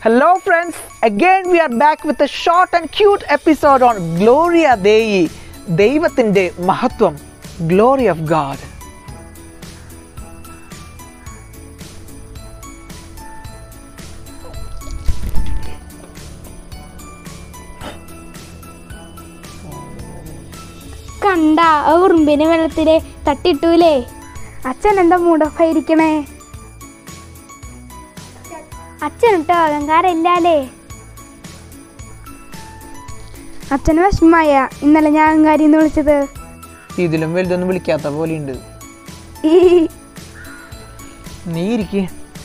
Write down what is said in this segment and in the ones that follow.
Hello, friends. Again, we are back with a short and cute episode on Gloria Dei, ദൈവത്തിൻ്റെ മഹത്വം glory of God കണ്ട ആ ഉറുമ്പിനെ വെള്ളത്തില് തട്ടിട്ടൂലേ അച്ഛൻ എന്താ മൂടോഫായിരിക്കണേ അച്ഛനിട്ടോ അഹങ്കാരമില്ലാലേ അച്ഛന് വിഷമായ ഇന്നലെ ഞാൻ അഹങ്കാരി എന്ന് വിളിച്ചത് ഇതിലും വലുതൊന്നും വിളിക്കാത്ത പോലെയുണ്ട് ഈ നീ ഇരിക്ക്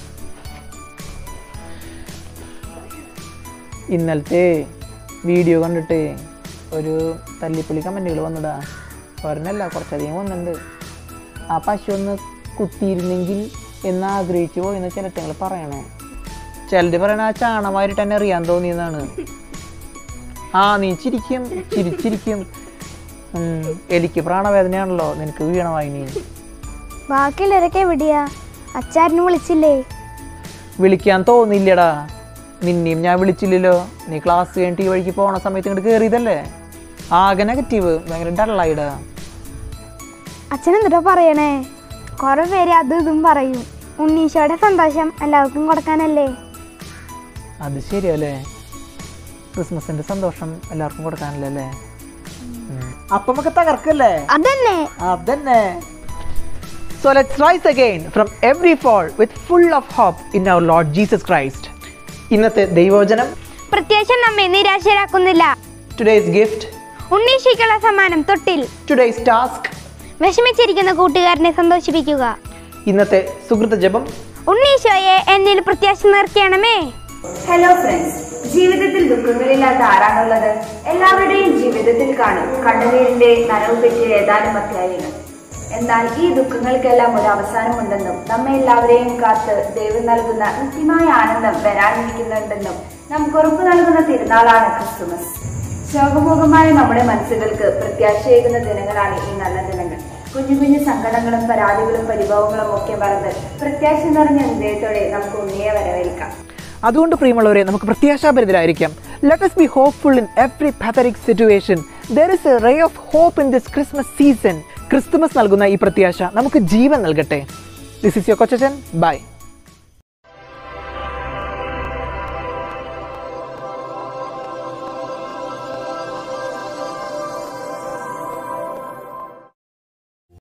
ഇന്നലത്തെ വീഡിയോ കണ്ടിട്ട് ഒരു തല്ലിപ്പൊളി കമൻറ്റുകൾ വന്നടാ ഒരെണ്ണല്ല കുറച്ചധികം വന്നിട്ടുണ്ട് ആ പശു ഒന്ന് കുത്തിയിരുന്നെങ്കിൽ എന്ന് ആഗ്രഹിച്ചു പോയെന്ന് ചിലറ്റങ്ങൾ പറയണേ ചിലത് പറയണ ആ ചാണമായിട്ട് തന്നെ അറിയാൻ തോന്നിയെന്നാണ് ആ നീ ചിരിക്കും ചിരിച്ചിരിക്കും ഉം, എലിക്ക് പ്രാണവേദനയാണല്ലോ നിനക്ക് വീണവായിനി ബാക്കിയുള്ളവരൊക്കെ എവിടെയാ അച്ചാരനും വിളിച്ചില്ലേ വിളിക്കാൻ തോന്നില്ലടാ നിന്നെയും ഞാൻ വിളിച്ചില്ലല്ലോ നീ ക്ലാസ് കഴിഞ്ഞിട്ട് ഈ വഴിക്ക് പോണ സമയത്ത് ഇങ്ങോട്ട് കയറിയതല്ലേ ആകെ നെഗറ്റീവ് ഭയങ്കര ഡള്ളായിടാ അച്ഛൻ എന്നിട്ടോ പറയണേ കുറെ പേര് അതും ഇതും പറയും ഉണ്ണീശോയുടെ സന്തോഷം എല്ലാവർക്കും കൊടുക്കാനല്ലേ അത് ശരിയല്ലേ ക്രിസ്മസിന്റെ സന്തോഷം എല്ലാവർക്കും കൊടുക്കാനല്ലേ അല്ലേ അപ്പം ഒക്കെ തകർക്കല്ലേ അതന്നെ അതന്നെ So let's rise again from every fall with full of hope in our Lord Jesus Christ. ഇന്നത്തെ ദൈവവചനം പ്രത്യാശ നമ്മെ നിരാശരാക്കുന്നില്ല ടുഡേസ് ഗിഫ്റ്റ് ഉണ്ണീശോയ്ക്കുള്ള സമ്മാനം തൊട്ടിൽ ടുഡേസ് ടാസ്ക് വിഷമിച്ചിരിക്കുന്ന കൂട്ടുകാരനെ സന്തോഷിപ്പിക്കുക ഇന്നത്തെ സുഹൃത്ത ജപം ഉണ്ണീശോയെ എന്നിൽ പ്രത്യാശ നിർത്തിയണമേ ഹലോ ഫ്രണ്ട്സ് ജീവിതത്തിൽ ദുഃഖങ്ങളില്ലാത്ത ആരാണുള്ളത് എല്ലാവരുടെയും ജീവിതത്തിൽ കാണും കണ്ണുനീരിന്റെ നനവ് പറ്റിയ ഏതാനും അധ്യായങ്ങൾ എന്നാൽ ഈ ദുഃഖങ്ങൾക്കെല്ലാം ഒരു അവസാനമുണ്ടെന്നും നമ്മെ എല്ലാവരെയും കാത്ത് ദൈവം നൽകുന്ന നിത്യമായ ആനന്ദം വരാനിരിക്കുന്നുണ്ടെന്നും നമുക്ക് ഉറപ്പു നൽകുന്ന തിരുനാളാണ് ക്രിസ്തുമസ് ശോകമുഖമായ നമ്മുടെ മനസ്സുകൾക്ക് പ്രത്യാശയേകുന്ന ദിനങ്ങളാണ് ഈ നല്ല ദിനങ്ങൾ കുഞ്ഞു കുഞ്ഞു സങ്കടങ്ങളും പരാതികളും പരിഭവങ്ങളും ഒക്കെ മറന്ന് പ്രത്യാശ നിറഞ്ഞ ഹൃദയത്തോടെ നമുക്ക് ഉണ്ണിയെ വരവേൽക്കാം അതുകൊണ്ട് പ്രിയമുള്ളവരെ നമുക്ക് പ്രത്യാശാഭരിതരായിരിക്കാം let us be hopeful in every pathetic situation there is a ray of hope in this Christmas season ക്രിസ്തുമസ് നൽകുന്ന ഈ പ്രത്യാശ നമുക്ക് ജീവൻ നൽകട്ടെ ദിസ് ഇസ് യുവർ കൊച്ചൻ ബൈ